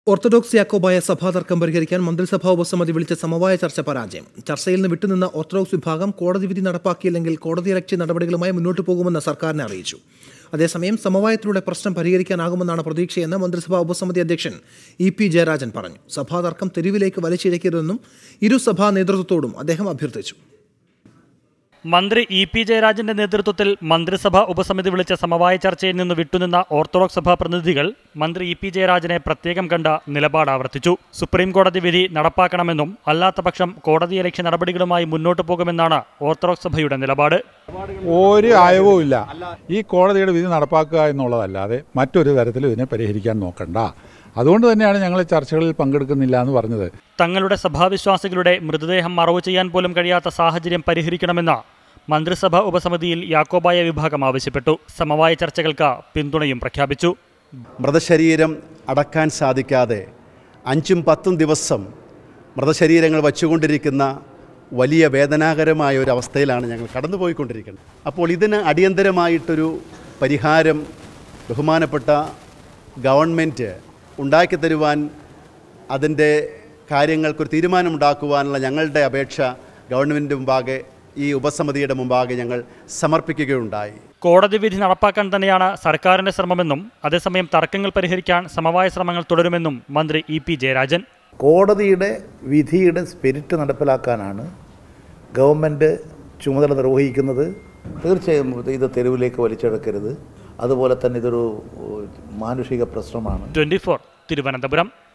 orthodox Yakobaya സഭാതർക്കം പരിഹരിക്കാൻ മന്ത്രിസഭാ ഉപസമിതി വിളിച്ച സമവായ ചർച്ച പരാജയം ചർച്ചയിൽ നിന്ന് വിട്ടുനിന്ന ഓർത്തഡോക്സ് വിഭാഗം കോടതി വിധി നടപ്പാക്കിയില്ലെങ്കിൽ കോടതിയലക്ഷ്യ നടപടികളുമായി മുന്നോട്ട് പോകുമെന്ന് സർക്കാരിനെ അറിയിച്ചു അതേസമയം സമവായത്തിലൂടെ പ്രശ്നം പരിഹരിക്കാനാകുമെന്നാണ് പ്രതീക്ഷയെന്ന് മന്ത്രിസഭാ ഉപസമിതി അധ്യക്ഷൻ ഇ പി ജയരാജൻ പറഞ്ഞു സഭാതർക്കം തെരുവിലേക്ക് വലിച്ചിഴക്കരുതെന്നും ഇരു സഭാ നേതൃത്വത്തോടും അദ്ദേഹം അഭ്യർത്ഥിച്ചു മന്ത്രി ഇ പി ജയരാജന്റെ നേതൃത്വത്തിൽ മന്ത്രിസഭ ഉപസമിതി വിളിച്ച സമവായ ചർച്ചയിൽ നിന്ന് വിട്ടുനിന്ന ഓർത്തഡോക്സ് സഭാ പ്രതിനിധികൾ മന്ത്രി ഇ പി ജയരാജനെ പ്രത്യേകം കണ്ട നിലപാട് ആവർത്തിച്ചു സുപ്രീം കോടതി വിധി നടപ്പാക്കണമെന്നും അല്ലാത്തപക്ഷം കോടതിയലക്ഷ്യ നടപടികളുമായി മുന്നോട്ട് പോകുമെന്നാണ് ഓർത്തഡോക്സ് സഭയുടെ നിലപാട് ഒരു അയവും ഇല്ല ഈ കോടതിയുടെ വിധി നടപ്പാക്കുക എന്നുള്ളതല്ലാതെ മറ്റൊരു തരത്തിലും ഇതിനെ പരിഹരിക്കാൻ നോക്കണ്ട അതുകൊണ്ട് തന്നെയാണ് ഞങ്ങൾ ചർച്ചകളിൽ പങ്കെടുക്കുന്നില്ല എന്ന് പറഞ്ഞത് തങ്ങളുടെ സഭാവിശ്വാസികളുടെ മൃതദേഹം മറവു ചെയ്യാൻ പോലും കഴിയാത്ത സാഹചര്യം പരിഹരിക്കണമെന്ന് മന്ത്രിസഭ ഉപസമിതിയിൽ യാക്കോബായ വിഭാഗം ആവശ്യപ്പെട്ടു സമവായ ചർച്ചകൾക്ക് പിന്തുണയും പ്രഖ്യാപിച്ചു മൃതശരീരം അടക്കാൻ സാധിക്കാതെ അഞ്ചും പത്തും ദിവസം മൃതശരീരങ്ങൾ വച്ചുകൊണ്ടിരിക്കുന്ന വലിയ വേദനാകരമായ ഒരു അവസ്ഥയിലാണ് ഞങ്ങൾ കടന്നുപോയിക്കൊണ്ടിരിക്കുന്നത് അപ്പോൾ ഇതിന് അടിയന്തരമായിട്ടൊരു പരിഹാരം ബഹുമാനപ്പെട്ട ഗവൺമെൻറ് ഉണ്ടാക്കി തരുവാൻ അതിൻ്റെ കാര്യങ്ങൾക്കൊരു തീരുമാനമുണ്ടാക്കുവാനുള്ള ഞങ്ങളുടെ അപേക്ഷ ഗവൺമെൻറ് മുമ്പാകെ ഈ ഉപസമിതിയുടെ മുമ്പാകെ ഞങ്ങൾ സമർപ്പിക്കുകയുണ്ടായി കോടതി വിധി നടപ്പാക്കാൻ തന്നെയാണ് സർക്കാരിന്റെ ശ്രമമെന്നും അതേസമയം തർക്കങ്ങൾ പരിഹരിക്കാൻ സമവായ ശ്രമങ്ങൾ തുടരുമെന്നും മന്ത്രി ഇ പി ജയരാജൻ കോടതിയുടെ വിധിയുടെ സ്പിരിറ്റ് നടപ്പിലാക്കാനാണ് ഗവൺമെൻറ് ചുമതല നിർവഹിക്കുന്നത് തീർച്ചയായും ഇത് തെരുവിലേക്ക് വലിച്ചെടുക്കരുത് അതുപോലെ തന്നെ ഇതൊരു ഏഹ്, മാനുഷിക പ്രശ്നമാണ് ട്വന്റി തിരുവനന്തപുരം